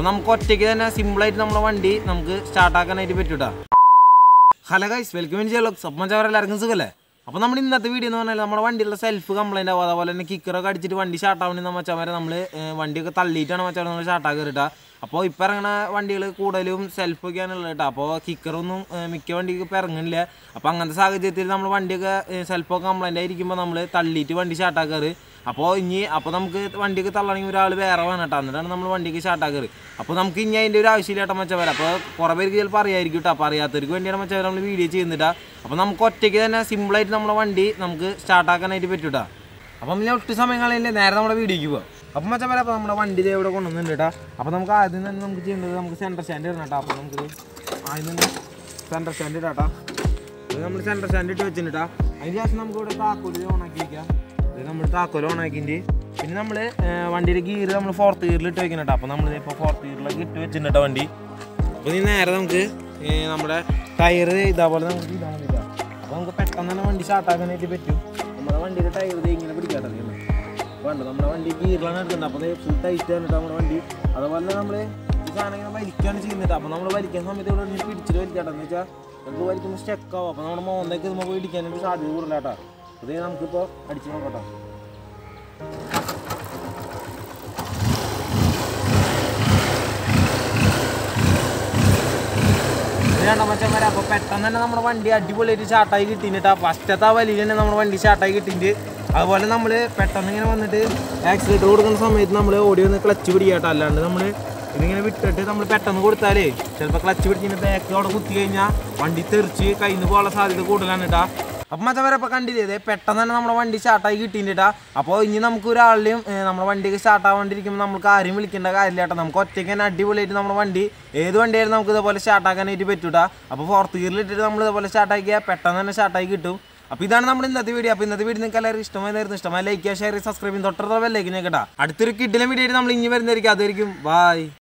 അപ്പോൾ നമുക്ക് ഒറ്റയ്ക്ക് തന്നെ സിമ്പിളായിട്ട് നമ്മുടെ വണ്ടി നമുക്ക് സ്റ്റാർട്ടാക്കാനായിട്ട് പറ്റൂട്ടാ ഹലോ ഗൈസ് വെൽക്കം ചെയ്യാലോ അപ്പം എല്ലാവർക്കും സുഖല്ലേ അപ്പോൾ നമ്മൾ ഇന്നത്തെ വീഡിയോ എന്ന് പറഞ്ഞാൽ നമ്മുടെ വണ്ടിയിലുള്ള സെൽഫ് കംപ്ലൈൻ്റ് ആവും അതുപോലെ തന്നെ കിക്കറൊക്കെ അടിച്ചിട്ട് വണ്ടി സ്റ്റാർട്ടാവുന്ന മച്ചന്മാരെ നമ്മൾ വണ്ടിയൊക്കെ തള്ളിയിട്ടാണ് മച്ചാൻ നമ്മൾ സ്റ്റാർട്ടാക്കി കേട്ടോ അപ്പോൾ ഇപ്പോൾ ഇറങ്ങുന്ന വണ്ടികൾ കൂടുതലും സെൽഫൊക്കെയാണ് ഉള്ളത് കേട്ടോ അപ്പോൾ കിക്കറൊന്നും ഏഹ്, മിക്ക വണ്ടിക്ക് ഇപ്പോൾ ഇറങ്ങുന്നില്ല അപ്പോൾ അങ്ങനത്തെ സാഹചര്യത്തിൽ നമ്മൾ വണ്ടിയൊക്കെ സെൽഫൊക്കെ കംപ്ലൈൻ്റ് ആയിരിക്കുമ്പോൾ നമ്മൾ തള്ളിയിട്ട് വണ്ടി സ്റ്റാർട്ടാക്കാറ് അപ്പോൾ ഇനി അപ്പോൾ നമുക്ക് വണ്ടിക്ക് തള്ളണമെങ്കിൽ ഒരാൾ വേറെ വേണം കേട്ടോ എന്നിട്ടാണ് നമ്മൾ വണ്ടിക്ക് സ്റ്റാർട്ടാക്കാറ് അപ്പോൾ നമുക്ക് ഇനി അതിൻ്റെ ഒരു ആവശ്യമില്ല കേട്ടോ മച്ചവര അപ്പോൾ കുറേ പേർക്ക് ചിലപ്പോൾ അറിയായിരിക്കും കേട്ടോ അപ്പോൾ അറിയാത്തവർക്ക് വേണ്ടിയാണ് മച്ചവര നമ്മൾ വീഡിയോ ചെയ്യുന്നില്ല അപ്പോൾ നമുക്ക് ഒറ്റയ്ക്ക് തന്നെ സിമ്പിളായിട്ട് നമ്മുടെ വണ്ടി നമുക്ക് സ്റ്റാർട്ടാക്കാനായിട്ട് പറ്റും കേട്ടോ അപ്പം പിന്നെ ഒട്ടും സമയം കളയില്ല നേരെ നമ്മുടെ വീഡിയോക്ക് പോകാം അപ്പം മച്ചവര അപ്പോൾ നമ്മുടെ വണ്ടി ദേ ഇവിടെ കൊണ്ടുവന്നിട്ടുണ്ട് കേട്ടോ അപ്പോൾ നമുക്ക് ആദ്യം തന്നെ നമുക്ക് ചെയ്യേണ്ടത് നമുക്ക് സെൻറ്റർ സ്റ്റാൻഡ് ഇടണം കേട്ടോ അപ്പോൾ നമുക്ക് ആദ്യം തന്നെ സെൻറ്റർ സ്റ്റാൻഡ് ഇടാം കേട്ടോ ഇത് നമ്മൾ സെൻറ്റർ സ്റ്റാൻഡ് ഇട്ട് വെച്ചിട്ടുണ്ട് കേട്ടോ അതിന് ശേഷം നമുക്ക് ഇവിടെ താക്കോല് ഓണാക്കി വയ്ക്കാം ഇത് നമ്മൾ താക്കോൽ ഓണാക്കിൻ്റെ പിന്നെ നമ്മൾ വണ്ടിയുടെ ഗിയർ നമ്മൾ ഫോർത്ത് ഗിയറിൽ ഇട്ട് വെക്കണം കേട്ടോ അപ്പോൾ നമ്മൾ ഇപ്പോൾ ഫോർത്ത് ഗിയറിലൊക്കെ ഇട്ട് വെച്ചിട്ടുണ്ട് കേട്ടോ വണ്ടി അപ്പോൾ ഇനി നേരെ നമുക്ക് ഏ, നമ്മുടെ ടയർ ഇതേപോലെ നമുക്ക് ഇടാൻ പറ്റില്ല അപ്പോൾ നമുക്ക് പെട്ടെന്ന് തന്നെ വണ്ടി സ്റ്റാർട്ടാക്കാനായിട്ട് പറ്റും നമ്മുടെ വണ്ടിയുടെ ടയർ ഇങ്ങനെ പിടിക്കാട്ടോ വേണ്ട നമ്മുടെ വണ്ടി ഗിയറിലാണ് എടുക്കുന്നത് അപ്പോൾ ഫുൾ ടൈറ്റ് കണ്ടിട്ട് നമ്മുടെ വണ്ടി അതുപോലെ തന്നെ നമ്മൾ ഈ സാധനം ഇങ്ങനെ വലിക്കുകയാണ് ചെയ്യുന്നത് അപ്പോൾ നമ്മൾ വലിക്കുന്ന സമയത്ത് ഇവിടെ നിന്ന് പിടിച്ചിട്ട് വലിക്കാട്ടോ എന്ന് വെച്ചാൽ നമുക്ക് വലിക്കുമ്പോൾ സ്റ്റക്ക് ആവും അപ്പോൾ നമ്മുടെ മോന്തേക്ക് നമുക്ക് ഇടിക്കാനായിട്ട് സാധ്യത കൂടുതലാ കേട്ടോ അതേ നമുക്കിപ്പോൾ അടിച്ചു നോക്കട്ടോ ഇതാണ് മച്ചന്മാരെ അപ്പോൾ പെട്ടെന്ന് തന്നെ നമ്മുടെ വണ്ടി അടിപൊളിയായിട്ട് സ്റ്റാർട്ടായി കിട്ടിയിട്ട് ഫസ്റ്റത്തെ ആ വലിയിൽ തന്നെ നമ്മുടെ വണ്ടി സ്റ്റാർട്ടായി കിട്ടിയിട്ട് അതുപോലെ നമ്മൾ പെട്ടെന്ന് ഇങ്ങനെ വന്നിട്ട് ആക്സിലേറ്റർ കൊടുക്കുന്ന സമയത്ത് നമ്മൾ ഓടി വന്ന് ക്ലച്ച് പിടിക്കാട്ടോ അല്ലാണ്ട് നമ്മൾ ഇതിങ്ങനെ വിട്ടിട്ട് നമ്മൾ പെട്ടെന്ന് കൊടുത്താലേ ചിലപ്പോൾ ക്ലച്ച് പിടിച്ചിട്ട് ബാക്ക് അവിടെ കുത്തി കഴിഞ്ഞാൽ വണ്ടി തെറിച്ച് കയ്യിൽ നിന്ന് പോകാനുള്ള സാധ്യത കൂടുതലാണ് കേട്ടോ അപ്പം മറ്റവരെ ഇപ്പോൾ കണ്ടില്ലേ ഇതേ പെട്ടെന്ന് തന്നെ നമ്മുടെ വണ്ടി സ്റ്റാർട്ടായി കിട്ടിയിട്ടാ അപ്പോൾ ഇനി നമുക്ക് ഒരാളിലെയും ഏഹ്, നമ്മുടെ വണ്ടിയൊക്കെ സ്റ്റാർട്ട് ആവാണ്ടിരിക്കുമ്പോൾ നമുക്ക് ആരെയും വിളിക്കേണ്ട കാര്യമില്ല കേട്ടോ നമുക്ക് ഒറ്റയ്ക്ക് തന്നെ അടിപൊളിയായിട്ട് നമ്മുടെ വണ്ടി ഏത് വണ്ടിയായാലും നമുക്ക് ഇതേപോലെ സ്റ്റാർട്ടാക്കാനായിട്ട് പറ്റൂട്ടാ അപ്പോൾ ഫോർത്ത് ഗിയറിൽ ഇട്ടിട്ട് നമ്മൾ ഇതേപോലെ സ്റ്റാർട്ടാക്കിയാൽ പെട്ടെന്ന് തന്നെ സ്റ്റാർട്ടായി കിട്ടും അപ്പോൾ ഇതാണ് നമ്മുടെ ഇന്നത്തെ വീഡിയോ അപ്പോൾ ഇന്നത്തെ വീഡിയോ നിങ്ങൾക്ക് എല്ലാവർക്കും ഇഷ്ടമായിരുന്നു ഇഷ്ടമായി ലൈക്ക് ചെയ്യുക ഷെയർ ചെയ്യുക സബ്സ്ക്രൈബ് ചെയ്യും തൊട്ടടുത്ത ബെല്ലേക്ക് കേട്ടോ അടുത്തൊരു കിഡിലും വീഡിയോ ആയിട്ട് നമ്മൾ ഇനി വരുന്നതായിരിക്കും അതായിരിക്കും ബൈ